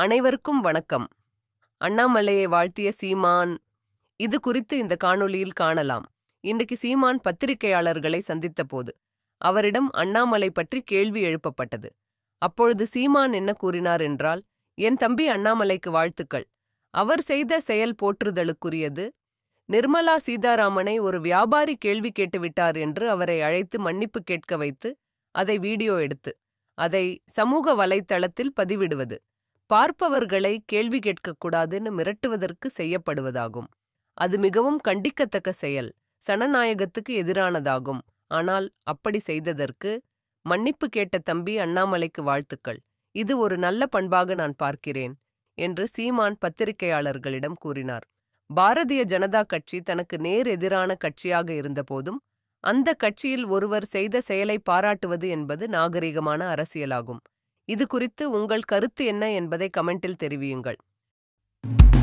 அனைவருக்கும் வணக்கம் அண்ணாமலையை வாழ்த்திய சீமான் இது குறித்து இந்த காணொளியில் காணலாம் இன்றைக்கு சீமான் பத்திரிகையாளர்களை சந்தித்த போது அவரிடம் அண்ணாமலை பற்றி கேள்வி எழுப்பப்பட்டது அப்பொழுது சீமான் என்ன கூறினார் என்றால் என் தம்பி அண்ணாமலைக்கு வாழ்த்துக்கள் அவர் செய்த செயல் போற்றுதலுக்குரியது நிர்மலா சீதாராமனை ஒரு வியாபாரி கேள்வி கேட்டுவிட்டார் என்று அவரை அழைத்து மன்னிப்பு கேட்க வைத்து அதை வீடியோ எடுத்து அதை சமூக வலைத்தளத்தில் பதிவிடுவது பார்ப்பவர்களை கேள்வி கேட்கக்கூடாதுன்னு மிரட்டுவதற்கு செய்யப்படுவதாகும் அது மிகவும் கண்டிக்கத்தக்க செயல் சனநாயகத்துக்கு எதிரானதாகும் ஆனால் அப்படி செய்ததற்கு மன்னிப்பு கேட்ட தம்பி அண்ணாமலைக்கு வாழ்த்துக்கள் இது ஒரு நல்ல பண்பாக நான் பார்க்கிறேன் என்று சீமான் பத்திரிகையாளர்களிடம் கூறினார் பாரதிய ஜனதா கட்சி தனக்கு நேர் எதிரான கட்சியாக இருந்தபோதும் அந்த கட்சியில் ஒருவர் செய்த செயலை பாராட்டுவது என்பது நாகரிகமான அரசியலாகும் இது குறித்து உங்கள் கருத்து என்ன என்பதை கமெண்டில் தெரிவியுங்கள்